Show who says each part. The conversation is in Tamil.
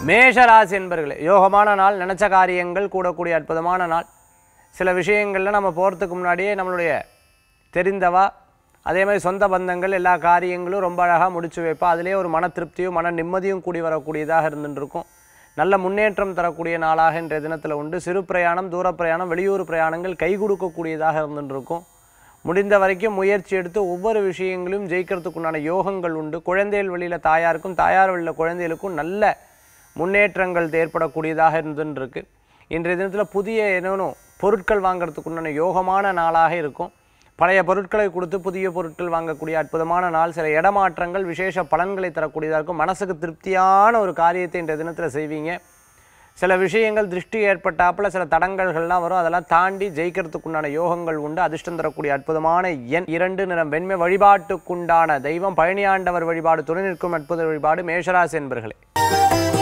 Speaker 1: மேஷராசி என்பர்களே யோகமான நாள் நினச்ச காரியங்கள் கூடக்கூடிய அற்புதமான நாள் சில விஷயங்களில் நம்ம போகிறதுக்கு முன்னாடியே நம்மளுடைய தெரிந்தவா அதே மாதிரி சொந்த பந்தங்கள் எல்லா காரியங்களும் ரொம்ப அழகாக முடிச்சு வைப்பா அதிலே ஒரு மன திருப்தியும் மன நிம்மதியும் கூடி வரக்கூடியதாக இருந்துட்டு இருக்கும் நல்ல முன்னேற்றம் தரக்கூடிய நாளாக இன்றைய தினத்தில் உண்டு சிறு பிரயாணம் தூர பிரயாணம் வெளியூர் பிரயாணங்கள் கை கொடுக்கக்கூடியதாக இருந்துட்டு இருக்கும் முடிந்த வரைக்கும் முயற்சி எடுத்து ஒவ்வொரு விஷயங்களையும் ஜெயிக்கிறதுக்குண்டான யோகங்கள் உண்டு குழந்தைகள் வழியில் தாயாருக்கும் தாயார் வழியில் குழந்தைகளுக்கும் நல்ல முன்னேற்றங்கள் ஏற்படக்கூடியதாக இருந்துன்னு இருக்கு இன்றைய தினத்தில் புதிய என்னென்னும் பொருட்கள் வாங்குறதுக்குண்டான யோகமான நாளாக இருக்கும் பழைய பொருட்களை கொடுத்து புதிய பொருட்கள் வாங்கக்கூடிய அற்புதமான நாள் சில இடமாற்றங்கள் விசேஷ பலன்களை தரக்கூடியதாக இருக்கும் மனசுக்கு திருப்தியான ஒரு காரியத்தை இன்றைய தினத்தில் செய்வீங்க சில விஷயங்கள் திருஷ்டி ஏற்பட்டாப்புல சில தடங்கல்கள்லாம் வரும் அதெல்லாம் தாண்டி ஜெயிக்கிறதுக்குண்டான யோகங்கள் உண்டு அதிர்ஷ்டம் தரக்கூடிய அற்புதமான எண் இரண்டு நிறம் வெண்மை வழிபாட்டுக்குண்டான தெய்வம் பழனியாண்டவர் வழிபாடு துணை நிற்கும் அற்புத வழிபாடு மேஷராசி என்பர்களே